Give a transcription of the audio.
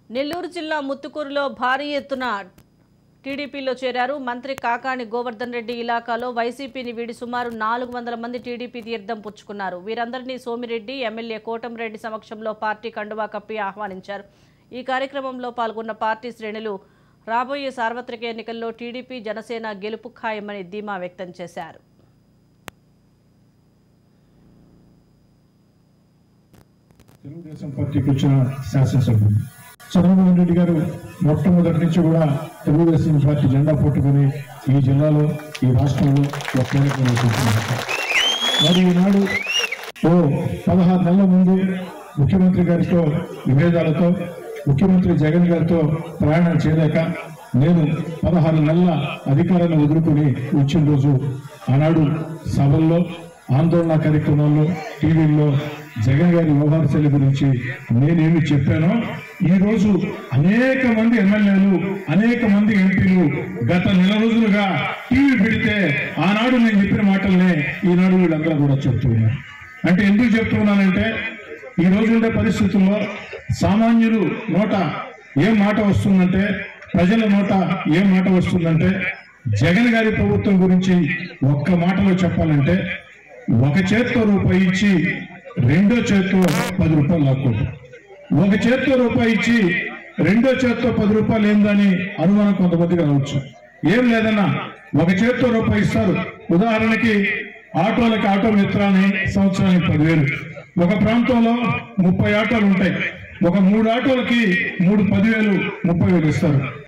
నెల్లూరు జిల్లా ముత్తుకూరులో భారీ ఎత్తున టీడీపీలో చేరారు మంత్రి కాకాణి గోవర్ధన్ రెడ్డి ఇలాకాలో వైసీపీని వీడి సుమారు నాలుగు వందల మంది టీడీపీ తీర్థం పుచ్చుకున్నారు వీరందరినీ సోమిరెడ్డి ఎమ్మెల్యే కోటంరెడ్డి సమక్షంలో పార్టీ కండువా కప్పి ఆహ్వానించారు ఈ కార్యక్రమంలో పాల్గొన్న పార్టీ శ్రేణులు రాబోయే సార్వత్రిక ఎన్నికల్లో టీడీపీ జనసేన గెలుపు ఖాయమని ధీమా వ్యక్తం చేశారు తెలుగుదేశం పార్టీకి వచ్చిన శాసనసభ్యులు చంద్రబాబు రెడ్డి గారు మొట్టమొదటి నుంచి కూడా తెలుగుదేశం పార్టీ జెండా పట్టుకొని ఈ జిల్లాలో ఈ రాష్ట్రంలో ఒక కీలకమైన కూర్చున్నారు మరి ఈనాడు ఓ పదహారు నెలల ముందు ముఖ్యమంత్రి గారితో విభేదాలతో ముఖ్యమంత్రి జగన్ గారితో ప్రయాణం చేయలేక నేను పదహారు నెలల అధికారాన్ని వదులుకొని వచ్చిన రోజు ఆనాడు సభల్లో ఆందోళన కార్యక్రమాల్లో టీవీల్లో జగన్ గారి వ్యవహార శైలి గురించి నేనేమి చెప్పానో ఈ రోజు అనేక మంది ఎమ్మెల్యేలు అనేక మంది ఎంపీలు గత నెల రోజులుగా టీవీ పెడితే ఆనాడు నేను చెప్పిన మాటల్నే ఈనాడు వీళ్ళందరూ కూడా చెప్తున్నారు అంటే ఎందుకు చెప్తున్నానంటే ఈ రోజు ఉండే పరిస్థితుల్లో సామాన్యులు నోట ఏం మాట వస్తుందంటే ప్రజల నోట ఏం మాట వస్తుందంటే జగన్ గారి ప్రభుత్వం గురించి ఒక్క మాటలో చెప్పాలంటే ఒక చేత్తో రూపాయి ఇచ్చి రెండో చేత్తో పది రూపాయలు లాక్కుంటాం ఒక చేత్తో రూపాయి ఇచ్చి రెండో చేత్తో పది రూపాయలు ఏందని అనుమానం కొంతమందికి రావచ్చు ఏం లేదన్నా ఒక చేత్తో రూపాయి ఇస్తారు ఉదాహరణకి ఆటోలకి ఆటో మిత్రాన్ని సంవత్సరానికి పదివేలు ఒక ప్రాంతంలో ముప్పై ఆటోలు ఉంటాయి ఒక మూడు ఆటోలకి మూడు పదివేలు ముప్పై వేలు ఇస్తారు